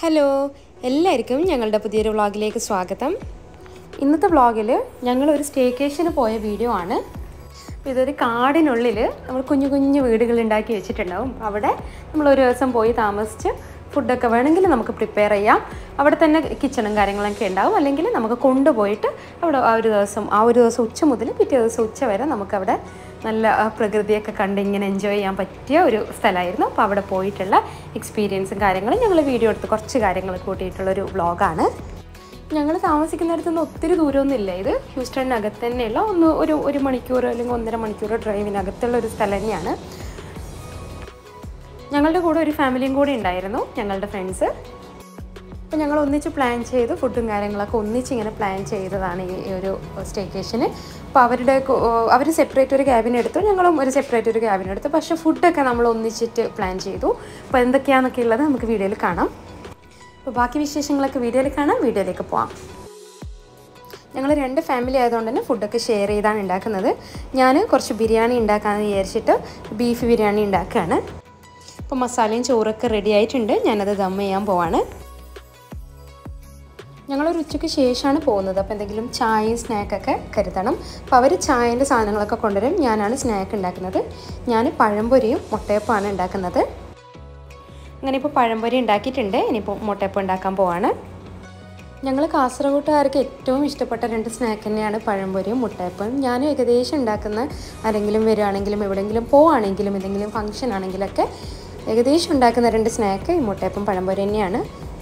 hello എല്ലാവർക്കും ഞങ്ങളുടെ പുതിയൊരു വ്ളോഗിലേക്ക് സ്വാഗതം ഇന്നത്തെ വ്ളോഗിൽ ഞങ്ങളൊരു സ്റ്റേക്കേഷന് പോയ വീഡിയോ ആണ് അപ്പോൾ ഇതൊരു കാടിനുള്ളിൽ നമ്മൾ കുഞ്ഞു കുഞ്ഞു വീടുകൾ ഉണ്ടാക്കി വെച്ചിട്ടുണ്ടാവും അവിടെ നമ്മൾ ഒരു ദിവസം പോയി താമസിച്ച് ഫുഡൊക്കെ വേണമെങ്കിൽ നമുക്ക് പ്രിപ്പയർ ചെയ്യാം അവിടെ തന്നെ കിച്ചണും കാര്യങ്ങളൊക്കെ ഉണ്ടാവും അല്ലെങ്കിൽ നമുക്ക് കൊണ്ടുപോയിട്ട് അവിടെ ആ ഒരു ദിവസം ആ ഒരു ദിവസം ഉച്ച മുതൽ പിറ്റേ ദിവസം ഉച്ച വരെ നമുക്കവിടെ നല്ല ആ, പ്രകൃതിയൊക്കെ കണ്ട് ഇങ്ങനെ എൻജോയ് ചെയ്യാൻ പറ്റിയ ഒരു സ്ഥലമായിരുന്നു അപ്പോൾ അവിടെ പോയിട്ടുള്ള എക്സ്പീരിയൻസും കാര്യങ്ങളും ഞങ്ങൾ വീഡിയോ എടുത്ത് കുറച്ച് കാര്യങ്ങൾ കൂട്ടിയിട്ടുള്ളൊരു വ്ളോഗാണ് ഞങ്ങൾ താമസിക്കുന്നിടത്ത് നിന്ന് ഒത്തിരി ദൂരമൊന്നും ഇല്ല ഇത് ഹ്യൂസ്റ്റണിനകത്ത് തന്നെയുള്ള ഒന്ന് ഒരു ഒരു മണിക്കൂർ അല്ലെങ്കിൽ ഒന്നര മണിക്കൂർ ഡ്രൈവിനകത്തുള്ള ഒരു സ്ഥലം തന്നെയാണ് ഞങ്ങളുടെ കൂടെ ഒരു ഫാമിലിയും കൂടെ ഉണ്ടായിരുന്നു ഞങ്ങളുടെ ഫ്രണ്ട്സ് അപ്പോൾ ഞങ്ങൾ ഒന്നിച്ച് പ്ലാൻ ചെയ്ത് ഫുഡും കാര്യങ്ങളൊക്കെ ഒന്നിച്ച് ഇങ്ങനെ പ്ലാൻ ചെയ്തതാണ് ഈ ഈ ഒരു സ്റ്റേക്കേഷന് അപ്പോൾ അവരുടെ അവർ സെപ്പറേറ്റ് ഒരു ക്യാബിൻ എടുത്തു ഞങ്ങളും ഒരു സെപ്പറേറ്റ് ഒരു ക്യാബിൻ എടുത്തു പക്ഷേ ഫുഡൊക്കെ നമ്മൾ ഒന്നിച്ചിട്ട് പ്ലാൻ ചെയ്തു അപ്പോൾ എന്തൊക്കെയാണെന്നൊക്കെ ഉള്ളത് നമുക്ക് വീഡിയോയിൽ കാണാം അപ്പോൾ ബാക്കി വിശേഷങ്ങളൊക്കെ വീഡിയോയിൽ കാണാം വീഡിയോയിലേക്ക് പോവാം ഞങ്ങൾ രണ്ട് ഫാമിലി ആയതുകൊണ്ട് തന്നെ ഫുഡൊക്കെ ഷെയർ ചെയ്താണ് ഉണ്ടാക്കുന്നത് ഞാൻ കുറച്ച് ബിരിയാണി ഉണ്ടാക്കാമെന്ന് വിചാരിച്ചിട്ട് ബീഫ് ബിരിയാണി ഉണ്ടാക്കുകയാണ് അപ്പോൾ മസാലയും ചോറൊക്കെ റെഡി ആയിട്ടുണ്ട് ഞാനത് ദം ചെയ്യാൻ പോവാണ് ഞങ്ങളൊരു ഉച്ചയ്ക്ക് ശേഷമാണ് പോകുന്നത് അപ്പോൾ എന്തെങ്കിലും ചായയും സ്നാക്കൊക്കെ കരുതണം അപ്പോൾ അവർ ചായൻ്റെ സാധനങ്ങളൊക്കെ കൊണ്ടുവരും ഞാനാണ് സ്നാക്ക് ഉണ്ടാക്കുന്നത് ഞാൻ പഴംപൊരിയും മുട്ടയപ്പമാണ് ഉണ്ടാക്കുന്നത് അങ്ങനെ ഇപ്പോൾ പഴംപൊരി ഉണ്ടാക്കിയിട്ടുണ്ട് ഇനിയിപ്പോൾ മുട്ടയപ്പം ഉണ്ടാക്കാൻ പോവാണ് ഞങ്ങൾ കാസർഗോട്ടുകാർക്ക് ഏറ്റവും ഇഷ്ടപ്പെട്ട രണ്ട് സ്നാക്ക് തന്നെയാണ് പഴംപൊരിയും മുട്ടയപ്പം ഞാൻ ഏകദേശം ഉണ്ടാക്കുന്ന ആരെങ്കിലും വരികയാണെങ്കിലും എവിടെയെങ്കിലും പോവുകയാണെങ്കിലും എന്തെങ്കിലും ഫംഗ്ഷൻ ആണെങ്കിലൊക്കെ ഏകദേശം ഉണ്ടാക്കുന്ന രണ്ട് സ്നാക്ക് ഈ മുട്ടയപ്പം പഴംപൊരി തന്നെയാണ്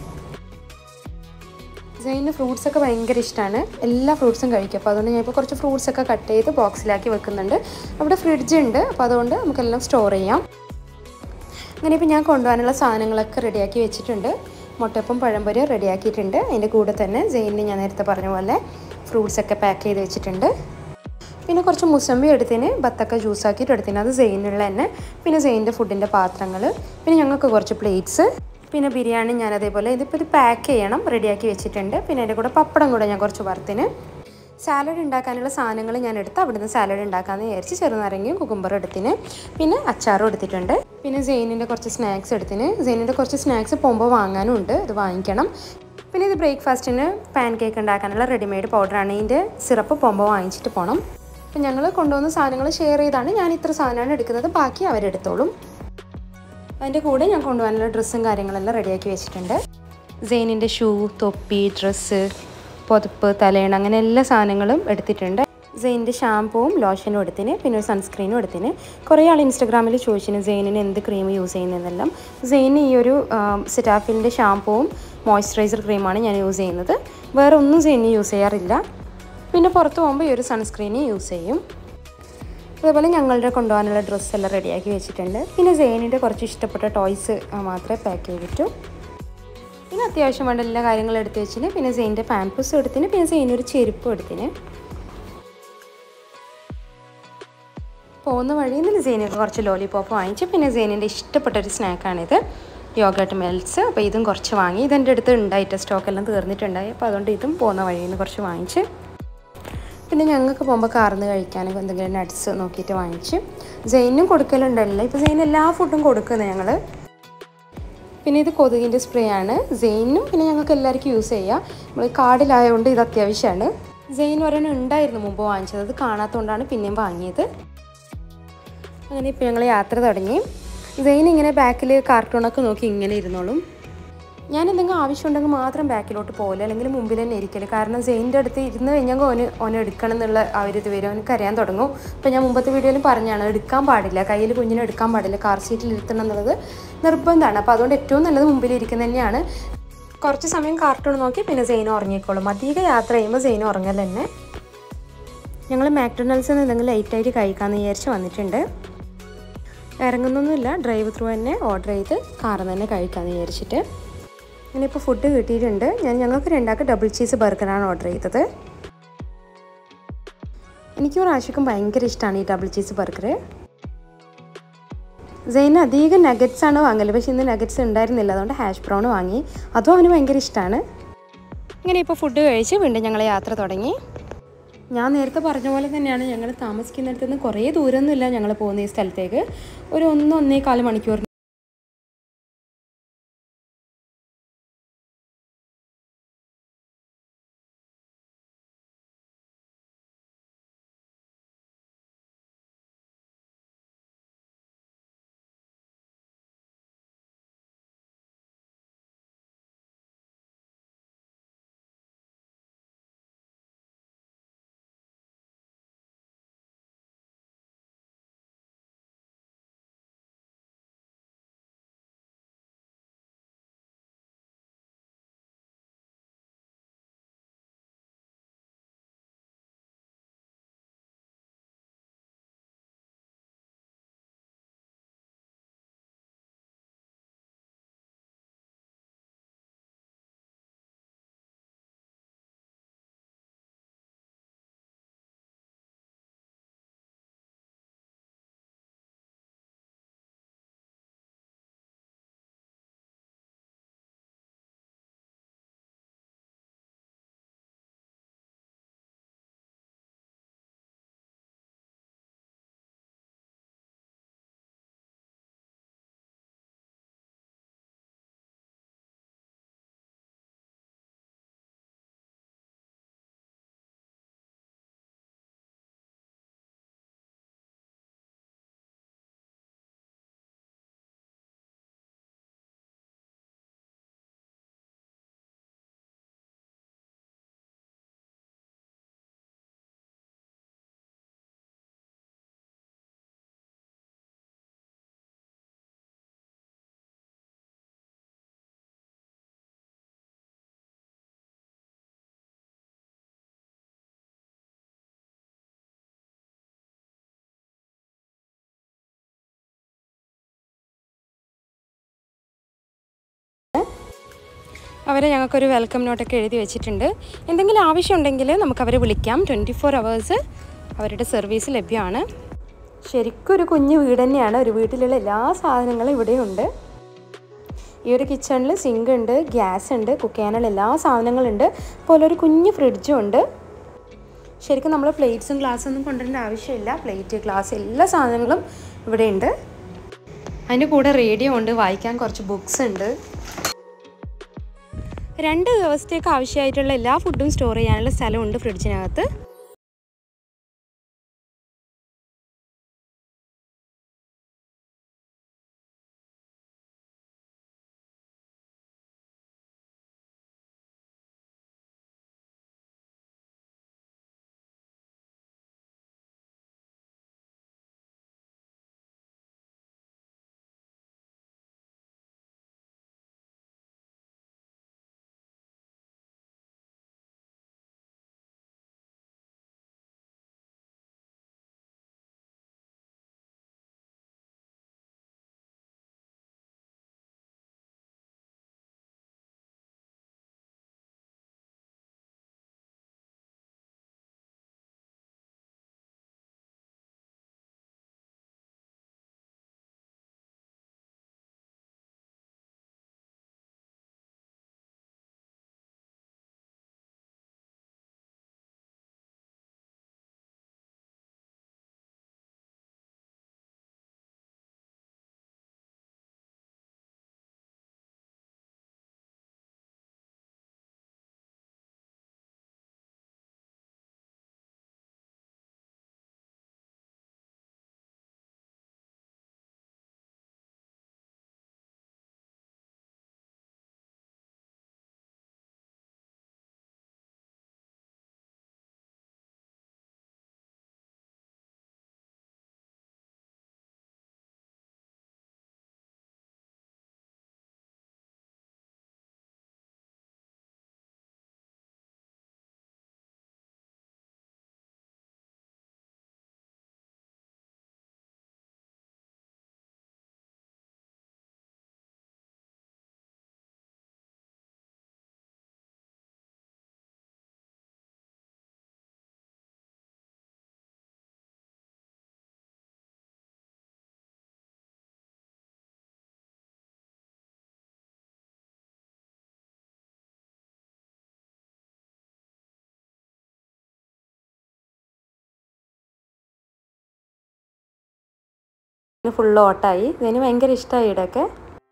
ജൈന് ഫ്രൂട്ട്സ് ഒക്കെ ഭയങ്കര ഇഷ്ടമാണ് എല്ലാ ഫ്രൂട്ട്സും കഴിക്കും അപ്പോൾ അതുകൊണ്ട് ഞാനിപ്പോൾ കുറച്ച് ഫ്രൂട്ട്സ് ഒക്കെ കട്ട് ചെയ്ത് ബോക്സിലാക്കി വെക്കുന്നുണ്ട് അവിടെ ഫ്രിഡ്ജ് ഉണ്ട് അപ്പോൾ അതുകൊണ്ട് നമുക്കെല്ലാം സ്റ്റോർ ചെയ്യാം അങ്ങനെ ഇപ്പോൾ ഞാൻ കൊണ്ടുപോകാനുള്ള സാധനങ്ങളൊക്കെ റെഡിയാക്കി വെച്ചിട്ടുണ്ട് മുട്ടപ്പം പഴംപൊരി റെഡിയാക്കിയിട്ടുണ്ട് അതിൻ്റെ കൂടെ തന്നെ ജെയിനിന് ഞാൻ നേരത്തെ പറഞ്ഞ പോലെ ഫ്രൂട്ട്സ് ഒക്കെ പാക്ക് ചെയ്ത് വെച്ചിട്ടുണ്ട് പിന്നെ കുറച്ച് മുസമ്പി എടുത്തിന് ബത്തക്ക ജ്യൂസാക്കിയിട്ട് എടുത്തിന് അത് ജെയിനുള്ള തന്നെ പിന്നെ ജെയിൻ്റെ ഫുഡിൻ്റെ പാത്രങ്ങൾ പിന്നെ ഞങ്ങൾക്ക് കുറച്ച് പ്ലേറ്റ്സ് പിന്നെ ബിരിയാണി ഞാൻ അതേപോലെ ഇതിപ്പോൾ ഇത് പാക്ക് ചെയ്യണം റെഡിയാക്കി വെച്ചിട്ടുണ്ട് പിന്നെ അതിൻ്റെ കൂടെ പപ്പടം കൂടെ ഞാൻ കുറച്ച് വറുത്തിന് സാലഡ് ഉണ്ടാക്കാനുള്ള സാധനങ്ങൾ ഞാൻ എടുത്ത് അവിടുന്ന് സാലഡ് ഉണ്ടാക്കാമെന്ന് വിചാരിച്ച് ചെറുനാരങ്ങയും കുക്കുംബറും എടുത്തിന് പിന്നെ അച്ചാറും എടുത്തിട്ടുണ്ട് പിന്നെ ജെയിനിൻ്റെ കുറച്ച് സ്നാക്സ് എടുത്തിന് ജെയിനിൻ്റെ കുറച്ച് സ്നാക്സ് പോകുമ്പോൾ വാങ്ങാനും ഉണ്ട് ഇത് വാങ്ങിക്കണം പിന്നെ ഇത് ബ്രേക്ക്ഫാസ്റ്റിന് പാൻ കേക്ക് ഉണ്ടാക്കാനുള്ള റെഡിമെയ്ഡ് പൗഡറാണ് ഇതിൻ്റെ സിറപ്പ് പോകുമ്പോൾ വാങ്ങിച്ചിട്ട് പോകണം അപ്പം ഞങ്ങൾ കൊണ്ടുവന്ന സാധനങ്ങൾ ഷെയർ ചെയ്താണ് ഞാൻ ഇത്ര സാധനമാണ് എടുക്കുന്നത് ബാക്കി അവരെടുത്തോളും അതിൻ്റെ കൂടെ ഞാൻ കൊണ്ടുപോകാനുള്ള ഡ്രസ്സും കാര്യങ്ങളെല്ലാം റെഡിയാക്കി വെച്ചിട്ടുണ്ട് സെയിനിൻ്റെ ഷൂ തൊപ്പി ഡ്രസ്സ് പുതപ്പ് തലേണ അങ്ങനെ എല്ലാ സാധനങ്ങളും എടുത്തിട്ടുണ്ട് സെയിനിൻ്റെ ഷാമ്പുവും ലോഷനും എടുത്തിന് പിന്നെ ഒരു സൺസ്ക്രീനും എടുത്തിന് കുറേ ആൾ ഇൻസ്റ്റാഗ്രാമിൽ ചോദിച്ചിന് സെയിനിന് എന്ത് ക്രീം യൂസ് ചെയ്യുന്നതെന്നെല്ലാം സെയിന് ഈ ഒരു സിറ്റാഫിലിൻ്റെ ഷാമ്പുവും മോയ്സ്ചറൈസർ ക്രീമാണ് ഞാൻ യൂസ് ചെയ്യുന്നത് വേറെ ഒന്നും സെയിന് യൂസ് ചെയ്യാറില്ല പിന്നെ പുറത്ത് പോകുമ്പോൾ ഈ ഒരു സൺസ്ക്രീന് യൂസ് ചെയ്യും അതേപോലെ ഞങ്ങളുടെ കൊണ്ടുപോകാനുള്ള ഡ്രസ്സെല്ലാം റെഡിയാക്കി വെച്ചിട്ടുണ്ട് പിന്നെ സെയിനിൻ്റെ കുറച്ച് ഇഷ്ടപ്പെട്ട ടോയ്സ് മാത്രമേ പാക്ക് ചെയ്തിട്ടു പിന്നെ അത്യാവശ്യം വേണ്ട എല്ലാ കാര്യങ്ങളും എടുത്ത് വെച്ചിന് പിന്നെ സെയിൻ്റെ പാമ്പസ് എടുത്തിന് പിന്നെ സെയിനൊരു ചെരുപ്പ് എടുത്തിന് പോകുന്ന വഴിയിൽ നിന്ന് സെയിനൊക്കെ കുറച്ച് ലോലിപോപ്പ് വാങ്ങിച്ച് പിന്നെ സെയിനിൻ്റെ ഇഷ്ടപ്പെട്ട ഒരു സ്നാക്കാണിത് യോഗട്ട് മെൽസ് അപ്പോൾ ഇതും കുറച്ച് വാങ്ങി ഇതെൻ്റെ അടുത്ത് ഉണ്ടായിട്ട് സ്റ്റോക്കെല്ലാം തീർന്നിട്ടുണ്ടായി അപ്പോൾ അതുകൊണ്ട് ഇതും പോകുന്ന വഴിയിൽ നിന്ന് കുറച്ച് വാങ്ങിച്ച് പിന്നെ ഞങ്ങൾക്ക് പോകുമ്പോൾ കാർന്ന് കഴിക്കാനൊക്കെ എന്തെങ്കിലും നട്ട്സ് നോക്കിയിട്ട് വാങ്ങിച്ച് ജെയിനും കൊടുക്കലുണ്ടല്ലോ ഇപ്പോൾ ജെയിൻ എല്ലാ ഫുഡും കൊടുക്കുന്നത് ഞങ്ങൾ പിന്നെ ഇത് കൊതുകിൻ്റെ സ്പ്രേ ആണ് ജെയിനും പിന്നെ ഞങ്ങൾക്ക് എല്ലാവർക്കും യൂസ് ചെയ്യാം നമ്മൾ കാർഡിലായതുകൊണ്ട് ഇത് അത്യാവശ്യമാണ് ജെയിൻ ഒരെണ്ണം ഉണ്ടായിരുന്നു മുമ്പ് വാങ്ങിച്ചത് അത് കാണാത്തതുകൊണ്ടാണ് പിന്നെയും വാങ്ങിയത് അങ്ങനെ ഇപ്പോൾ ഞങ്ങൾ യാത്ര തുടങ്ങി ജെയിൻ ഇങ്ങനെ ബാക്കിൽ കാർട്ടൂണൊക്കെ നോക്കി ഇങ്ങനെ ഇരുന്നോളും ഞാൻ എന്തെങ്കിലും ആവശ്യമുണ്ടെങ്കിൽ മാത്രം ബാക്കിലോട്ട് പോകില്ല അല്ലെങ്കിൽ മുമ്പിൽ തന്നെ ഇരിക്കല് കാരണം സെയിൻ്റെ അടുത്ത് ഇരുന്ന് കഴിഞ്ഞാൽ ഓന് ഓന് എടുക്കണം എന്നുള്ള ആ ഒരു ഇത് വരും അവന് കരയാൻ തുടങ്ങും അപ്പോൾ ഞാൻ മുമ്പത്തെ വീഡിയോയിൽ പറഞ്ഞാണ് എടുക്കാൻ പാടില്ല കയ്യിൽ കുഞ്ഞിനെ എടുക്കാൻ പാടില്ല കാർ സീറ്റിൽ ഇരുത്തണം എന്നുള്ളത് നിർബന്ധമാണ് അപ്പോൾ അതുകൊണ്ട് ഏറ്റവും നല്ലത് മുമ്പിൽ ഇരിക്കുന്നത് തന്നെയാണ് കുറച്ച് സമയം കാർട്ടൂൺ നോക്കി പിന്നെ സെയിൻ ഉറങ്ങിക്കോളും അധികം യാത്ര ചെയ്യുമ്പോൾ സെയിൻ ഉറങ്ങൽ തന്നെ ഞങ്ങൾ മാക്ഡൊണാൾഡ്സിൽ നിന്ന് എന്തെങ്കിലും ലൈറ്റായിട്ട് കഴിക്കാമെന്ന് വിചാരിച്ച് വന്നിട്ടുണ്ട് ഇറങ്ങുന്നൊന്നുമില്ല ഡ്രൈവ് ത്രൂ തന്നെ ഓർഡർ ചെയ്ത് കാറിൽ തന്നെ കഴിക്കാമെന്ന് വിചാരിച്ചിട്ട് അങ്ങനെ ഇപ്പോൾ ഫുഡ് കിട്ടിയിട്ടുണ്ട് ഞാൻ ഞങ്ങൾക്ക് രണ്ടാൾക്ക് ഡബിൾ ചീസ് ബർഗറാണ് ഓർഡർ ചെയ്തത് എനിക്കും റാഷിക്കും ഭയങ്കര ഇഷ്ടമാണ് ഈ ഡബിൾ ചീസ് ബർഗർ സെയിന് അധികം നഗറ്റ്സ് ആണ് വാങ്ങല് പക്ഷേ ഇന്ന് നഗറ്റ്സ് ഉണ്ടായിരുന്നില്ല അതുകൊണ്ട് ഹാഷ് ബ്രൗൺ വാങ്ങി അതും അവന് ഭയങ്കര ഇഷ്ടമാണ് ഇങ്ങനെ ഇപ്പോൾ ഫുഡ് കഴിച്ച് വീണ്ടും ഞങ്ങൾ യാത്ര തുടങ്ങി ഞാൻ നേരത്തെ പറഞ്ഞ പോലെ തന്നെയാണ് ഞങ്ങൾ താമസിക്കുന്നിടത്ത് നിന്ന് കുറേ ദൂരമൊന്നുമില്ല ഞങ്ങൾ പോകുന്ന ഈ സ്ഥലത്തേക്ക് ഒരു ഒന്ന് ഒന്നേകാല് മണിക്കൂർ അവരെ ഞങ്ങൾക്കൊരു വെൽക്കം നോട്ടൊക്കെ എഴുതി വെച്ചിട്ടുണ്ട് എന്തെങ്കിലും ആവശ്യമുണ്ടെങ്കിൽ നമുക്ക് അവരെ വിളിക്കാം ട്വൻറ്റി ഫോർ അവേഴ്സ് അവരുടെ സർവീസ് ലഭ്യമാണ് ശരിക്കും ഒരു കുഞ്ഞു വീട് തന്നെയാണ് ഒരു വീട്ടിലുള്ള എല്ലാ സാധനങ്ങളും ഇവിടെയുണ്ട് ഈ ഒരു കിച്ചണിൽ സിങ്ക് ഉണ്ട് ഗ്യാസ് ഉണ്ട് കുക്ക് ചെയ്യാനുള്ള എല്ലാ സാധനങ്ങളുണ്ട് അതുപോലെ ഒരു കുഞ്ഞു ഫ്രിഡ്ജും ഉണ്ട് ശരിക്കും നമ്മൾ പ്ലേറ്റ്സും ഗ്ലാസ്സും ഒന്നും കൊണ്ടുവരേണ്ട ആവശ്യമില്ല പ്ലേറ്റ് ഗ്ലാസ് എല്ലാ സാധനങ്ങളും ഇവിടെ ഉണ്ട് അതിൻ്റെ കൂടെ റേഡിയോ ഉണ്ട് വായിക്കാൻ കുറച്ച് ബുക്സ് ഉണ്ട് രണ്ട് ദിവസത്തേക്ക് ആവശ്യമായിട്ടുള്ള എല്ലാ ഫുഡും സ്റ്റോർ ചെയ്യാനുള്ള സ്ഥലമുണ്ട് ഫ്രിഡ്ജിനകത്ത് ഫുള്ള് ഓട്ടായി ഇതിന് ഭയങ്കര ഇഷ്ടമായി ഇവിടെയൊക്കെ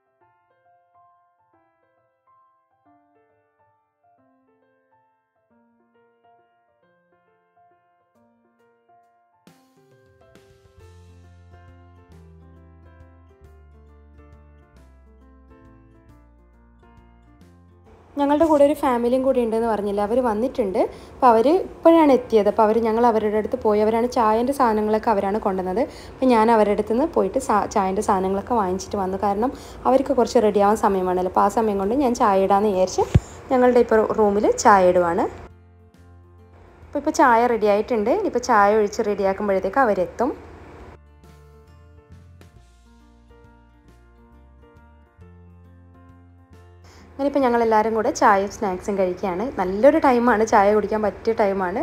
ഞങ്ങളുടെ കൂടെ ഒരു ഫാമിലിയും കൂടി ഉണ്ടെന്ന് പറഞ്ഞില്ല അവർ വന്നിട്ടുണ്ട് അപ്പോൾ അവർ ഇപ്പോഴാണ് എത്തിയത് അപ്പോൾ അവർ ഞങ്ങൾ അവരുടെ അടുത്ത് പോയി അവരാണ് ചായൻ്റെ സാധനങ്ങളൊക്കെ അവരാണ് കൊണ്ടുവന്നത് അപ്പോൾ ഞാൻ അവരുടെ അടുത്ത് നിന്ന് പോയിട്ട് സാ ചായൻ്റെ സാധനങ്ങളൊക്കെ വാങ്ങിച്ചിട്ട് വന്നു കാരണം അവർക്ക് കുറച്ച് റെഡിയാവാൻ സമയമാണല്ലോ അപ്പോൾ ആ സമയം കൊണ്ട് ഞാൻ ചായ ഇടാമെന്ന് വിചാരിച്ച് ഞങ്ങളുടെ ഇപ്പോൾ റൂമിൽ ചായ ഇടുവാണ് അപ്പോൾ ഇപ്പോൾ ചായ റെഡി ആയിട്ടുണ്ട് ഇനിയിപ്പോൾ ചായ ഒഴിച്ച് റെഡിയാക്കുമ്പോഴത്തേക്ക് അവരെത്തും അങ്ങനെ ഇപ്പോൾ ഞങ്ങൾ എല്ലാവരും കൂടെ ചായയും സ്നാക്സും കഴിക്കുകയാണ് നല്ലൊരു ടൈമാണ് ചായ കുടിക്കാൻ പറ്റിയ ടൈമാണ്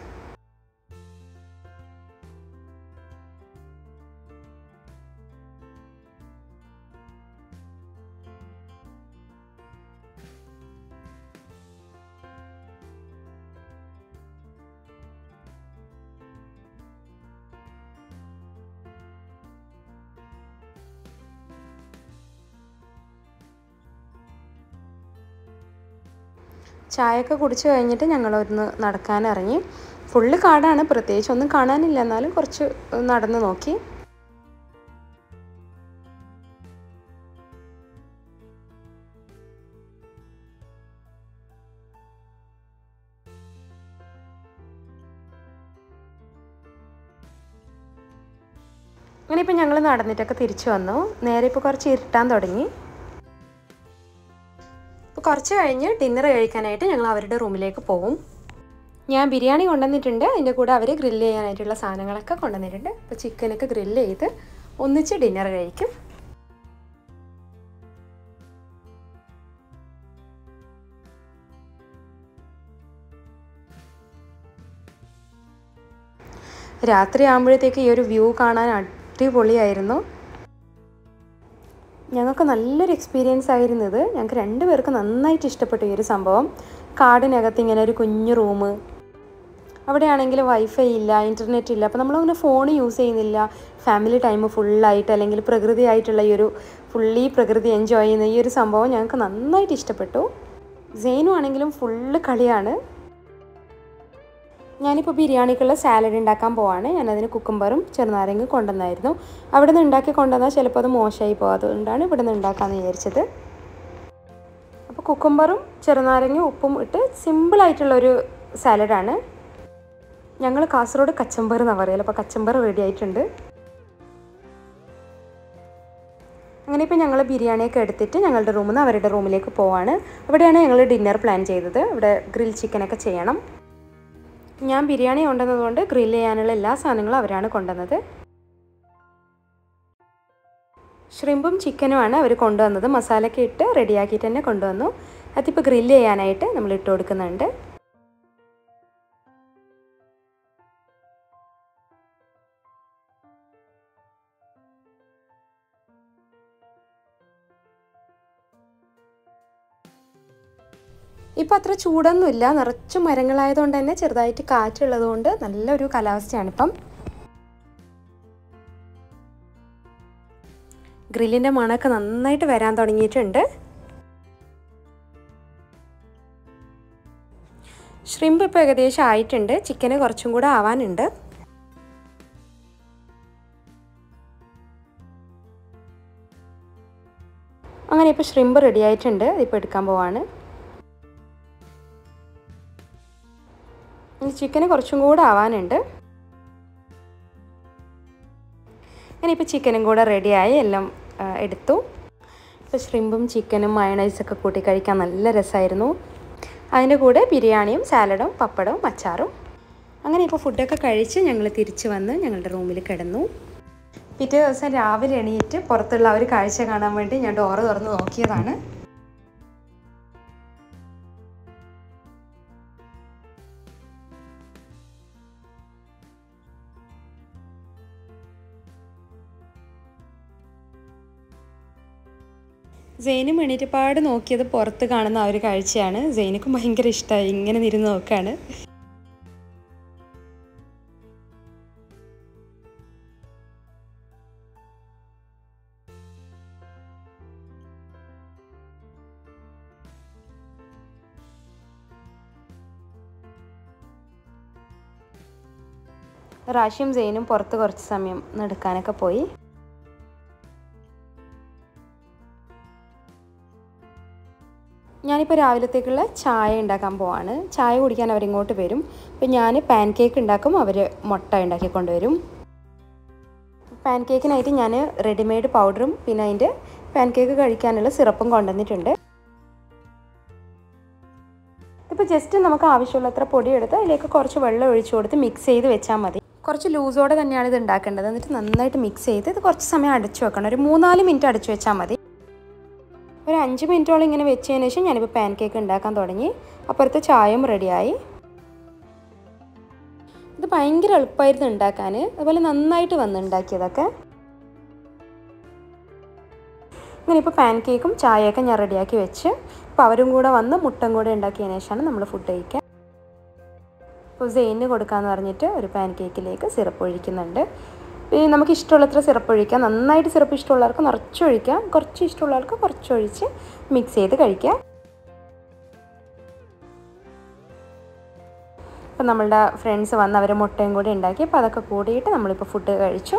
ചായയൊക്കെ കുടിച്ച് കഴിഞ്ഞിട്ട് ഞങ്ങളൊന്ന് നടക്കാനിറങ്ങി ഫുള്ള് കാടാണ് പ്രത്യേകിച്ച് ഒന്നും കാണാനില്ല എന്നാലും കുറച്ച് നടന്ന് നോക്കി അങ്ങനെ ഇപ്പം ഞങ്ങൾ നടന്നിട്ടൊക്കെ തിരിച്ചു വന്നു നേരെ ഇപ്പോൾ കുറച്ച് ഇരുട്ടാൻ തുടങ്ങി അപ്പോൾ കുറച്ച് കഴിഞ്ഞ് ഡിന്നർ കഴിക്കാനായിട്ട് ഞങ്ങൾ അവരുടെ റൂമിലേക്ക് പോകും ഞാൻ ബിരിയാണി കൊണ്ടുവന്നിട്ടുണ്ട് അതിൻ്റെ കൂടെ അവർ ഗ്രില്ല് ചെയ്യാനായിട്ടുള്ള സാധനങ്ങളൊക്കെ കൊണ്ടുവന്നിട്ടുണ്ട് അപ്പോൾ ചിക്കനൊക്കെ ഗ്രില്ല് ചെയ്ത് ഒന്നിച്ച് ഡിന്നർ കഴിക്കും രാത്രി ആകുമ്പോഴത്തേക്ക് ഈ ഒരു വ്യൂ കാണാൻ അടിപൊളിയായിരുന്നു ഞങ്ങൾക്ക് നല്ലൊരു എക്സ്പീരിയൻസ് ആയിരുന്നു ഇത് ഞങ്ങൾക്ക് രണ്ടുപേർക്ക് നന്നായിട്ട് ഇഷ്ടപ്പെട്ടു ഈ ഒരു സംഭവം കാടിനകത്ത് ഇങ്ങനെ ഒരു കുഞ്ഞു റൂം അവിടെയാണെങ്കിൽ വൈഫൈ ഇല്ല ഇൻ്റർനെറ്റ് ഇല്ല അപ്പോൾ നമ്മളങ്ങനെ ഫോൺ യൂസ് ചെയ്യുന്നില്ല ഫാമിലി ടൈം ഫുള്ളായിട്ട് അല്ലെങ്കിൽ പ്രകൃതിയായിട്ടുള്ള ഈ ഒരു ഫുള്ളി പ്രകൃതി എൻജോയ് ചെയ്യുന്ന ഈ ഒരു സംഭവം ഞങ്ങൾക്ക് നന്നായിട്ട് ഇഷ്ടപ്പെട്ടു സെയിനു ആണെങ്കിലും ഫുള്ള് കളിയാണ് ഞാനിപ്പോൾ ബിരിയാണിക്കുള്ള സാലഡ് ഉണ്ടാക്കാൻ പോവാണ് ഞാനതിന് കുക്കുംബറും ചെറുനാരങ്ങ കൊണ്ടുവന്നായിരുന്നു അവിടെ നിന്ന് ഉണ്ടാക്കി കൊണ്ടുവന്നാൽ ചിലപ്പോൾ അത് മോശമായി പോകും അതുകൊണ്ടാണ് ഇവിടെ നിന്ന് ഉണ്ടാക്കാമെന്ന് വിചാരിച്ചത് അപ്പോൾ കുക്കുംബറും ചെറുനാരങ്ങയും ഉപ്പും ഇട്ട് സിമ്പിളായിട്ടുള്ളൊരു സാലഡാണ് ഞങ്ങൾ കാസർഗോഡ് കച്ചമ്പർ എന്നാണ് പറയുക അപ്പോൾ കച്ചമ്പർ റെഡി ആയിട്ടുണ്ട് അങ്ങനെ ഇപ്പോൾ ഞങ്ങൾ ബിരിയാണിയൊക്കെ എടുത്തിട്ട് ഞങ്ങളുടെ റൂമിൽ നിന്ന് അവരുടെ റൂമിലേക്ക് പോവാണ് അവിടെയാണ് ഞങ്ങൾ ഡിന്നർ പ്ലാൻ ചെയ്തത് അവിടെ ഗ്രിൽ ചിക്കനൊക്കെ ചെയ്യണം ഞാൻ ബിരിയാണി കൊണ്ടുവന്നതുകൊണ്ട് ഗ്രിൽ ചെയ്യാനുള്ള എല്ലാ സാധനങ്ങളും അവരാണ് കൊണ്ടുവന്നത് ഷ്രിമ്പും ചിക്കനുമാണ് അവർ കൊണ്ടുവന്നത് മസാലയൊക്കെ ഇട്ട് റെഡിയാക്കിയിട്ട് തന്നെ കൊണ്ടുവന്നു അതിപ്പോൾ ഗ്രില്ല് ചെയ്യാനായിട്ട് നമ്മൾ ഇട്ട് കൊടുക്കുന്നുണ്ട് ഇപ്പോൾ അത്ര ചൂടൊന്നുമില്ല നിറച്ച് മരങ്ങളായതുകൊണ്ട് തന്നെ ചെറുതായിട്ട് കാറ്റുള്ളതുകൊണ്ട് നല്ലൊരു കാലാവസ്ഥയാണിപ്പം ഗ്രില്ലിൻ്റെ മണമൊക്കെ നന്നായിട്ട് വരാൻ തുടങ്ങിയിട്ടുണ്ട് ഷ്രിമ്പ് ഇപ്പോൾ ഏകദേശം ആയിട്ടുണ്ട് ചിക്കന് കുറച്ചും കൂടെ ആവാനുണ്ട് അങ്ങനെ ഇപ്പോൾ ഷ്രിമ്പ് റെഡി ആയിട്ടുണ്ട് ഇപ്പോൾ എടുക്കാൻ പോവാണ് ചിക്കന് കുറച്ചും കൂടെ ആവാനുണ്ട് അങ്ങനെ ഇപ്പോൾ ചിക്കനും കൂടെ റെഡിയായി എല്ലാം എടുത്തു ഇപ്പോൾ ഷ്രിമ്പും ചിക്കനും മയണൈസൊക്കെ കൂട്ടി കഴിക്കാൻ നല്ല രസമായിരുന്നു അതിൻ്റെ കൂടെ ബിരിയാണിയും സാലഡും പപ്പടവും അച്ചാറും അങ്ങനെ ഇപ്പോൾ ഫുഡൊക്കെ കഴിച്ച് ഞങ്ങൾ തിരിച്ച് വന്ന് ഞങ്ങളുടെ റൂമിൽ കിടന്നു പിറ്റേ ദിവസം രാവിലെ എണീറ്റ് പുറത്തുള്ള ഒരു കാഴ്ച കാണാൻ വേണ്ടി ഞാൻ ഡോറ് തുറന്ന് നോക്കിയതാണ് സെയിനും എണീറ്റപ്പാട് നോക്കിയത് പുറത്ത് കാണുന്ന ആ ഒരു കാഴ്ചയാണ് സെയിനക്കും ഭയങ്കര ഇഷ്ടമായി ഇങ്ങനെ നിരുന്ന് നോക്കാണ് റാഷിയും സെയിനും പുറത്ത് കുറച്ച് സമയം നടക്കാനൊക്കെ പോയി ഞാനിപ്പോൾ രാവിലത്തേക്കുള്ള ചായ ഉണ്ടാക്കാൻ പോവാണ് ചായ കുടിക്കാൻ അവരിങ്ങോട്ട് വരും അപ്പോൾ ഞാൻ പാൻ കേക്ക് ഉണ്ടാക്കും അവർ മുട്ട ഉണ്ടാക്കി കൊണ്ടുവരും പാൻ കേക്കിനായിട്ട് ഞാൻ റെഡിമെയ്ഡ് പൗഡറും പിന്നെ അതിൻ്റെ പാൻ കേക്ക് കഴിക്കാനുള്ള സിറപ്പും കൊണ്ടുവന്നിട്ടുണ്ട് ഇപ്പോൾ ജസ്റ്റ് നമുക്ക് ആവശ്യമുള്ളത്ര പൊടി എടുത്ത് അതിലേക്ക് കുറച്ച് വെള്ളം ഒഴിച്ചു കൊടുത്ത് മിക്സ് ചെയ്ത് വെച്ചാൽ മതി കുറച്ച് ലൂസോടെ തന്നെയാണ് ഇത് ഉണ്ടാക്കേണ്ടത് എന്നിട്ട് നന്നായിട്ട് മിക്സ് ചെയ്ത് ഇത് കുറച്ച് സമയം അടച്ചു വെക്കണം ഒരു മൂന്നാല് മിനിറ്റ് അടച്ചു വെച്ചാൽ മതി ഒരു അഞ്ച് മിനിറ്റോളം ഇങ്ങനെ വെച്ചതിന് ശേഷം ഞാനിപ്പോൾ പാൻ കേക്ക് ഉണ്ടാക്കാൻ തുടങ്ങി അപ്പുറത്തെ ചായയും റെഡിയായി ഇത് ഭയങ്കര എളുപ്പമായിരുന്നു ഉണ്ടാക്കാൻ അതുപോലെ നന്നായിട്ട് വന്ന് ഉണ്ടാക്കിയതൊക്കെ ഇങ്ങനെ ഇപ്പോൾ പാൻ കേക്കും ചായയൊക്കെ ഞാൻ റെഡിയാക്കി വെച്ച് അപ്പോൾ അവരും കൂടെ വന്ന് മുട്ടം കൂടെ ഉണ്ടാക്കിയതിന് ശേഷമാണ് നമ്മൾ ഫുഡ് കഴിക്കുക അപ്പോൾ സെയിന് കൊടുക്കാമെന്ന് പറഞ്ഞിട്ട് ഒരു പാൻ കേക്കിലേക്ക് സിറപ്പ് ഒഴിക്കുന്നുണ്ട് ഈ നമുക്ക് ഇഷ്ടമുള്ളത്ര സിറപ്പ് ഒഴിക്കാം നന്നായിട്ട് സിറപ്പ് ഇഷ്ടമുള്ളവർക്ക് നിറച്ചൊഴിക്കാം കുറച്ച് ഇഷ്ടമുള്ളവർക്ക് കുറച്ചൊഴിച്ച് മിക്സ് ചെയ്ത് കഴിക്കാം അപ്പം നമ്മളുടെ ഫ്രണ്ട്സ് വന്ന് അവർ മുട്ടയും കൂടി ഉണ്ടാക്കി അപ്പോൾ അതൊക്കെ കൂടിയിട്ട് നമ്മളിപ്പോൾ ഫുഡ് കഴിച്ചു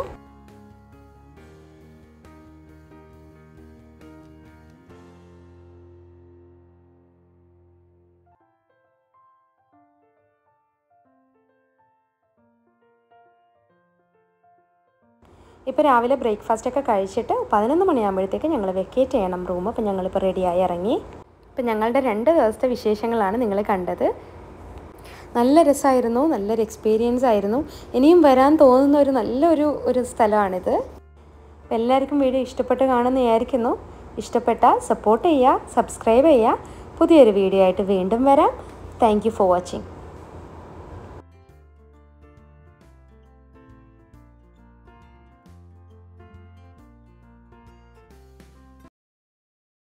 ഇപ്പോൾ രാവിലെ ബ്രേക്ക്ഫാസ്റ്റ് ഒക്കെ കഴിച്ചിട്ട് പതിനൊന്ന് മണിയാകുമ്പോഴത്തേക്ക് ഞങ്ങൾ വെക്കേറ്റ് ചെയ്യണം റൂം അപ്പോൾ ഞങ്ങളിപ്പോൾ റെഡിയായി ഇറങ്ങി അപ്പോൾ ഞങ്ങളുടെ രണ്ട് ദിവസത്തെ വിശേഷങ്ങളാണ് നിങ്ങൾ കണ്ടത് നല്ല രസമായിരുന്നു നല്ലൊരു എക്സ്പീരിയൻസ് ആയിരുന്നു ഇനിയും വരാൻ തോന്നുന്ന ഒരു നല്ലൊരു ഒരു സ്ഥലമാണിത് അപ്പോൾ എല്ലാവർക്കും വീഡിയോ ഇഷ്ടപ്പെട്ട് കാണുമെന്ന് വിചാരിക്കുന്നു ഇഷ്ടപ്പെട്ടാൽ സപ്പോർട്ട് ചെയ്യുക സബ്സ്ക്രൈബ് ചെയ്യുക പുതിയൊരു വീഡിയോ ആയിട്ട് വീണ്ടും വരാം താങ്ക് ഫോർ വാച്ചിങ്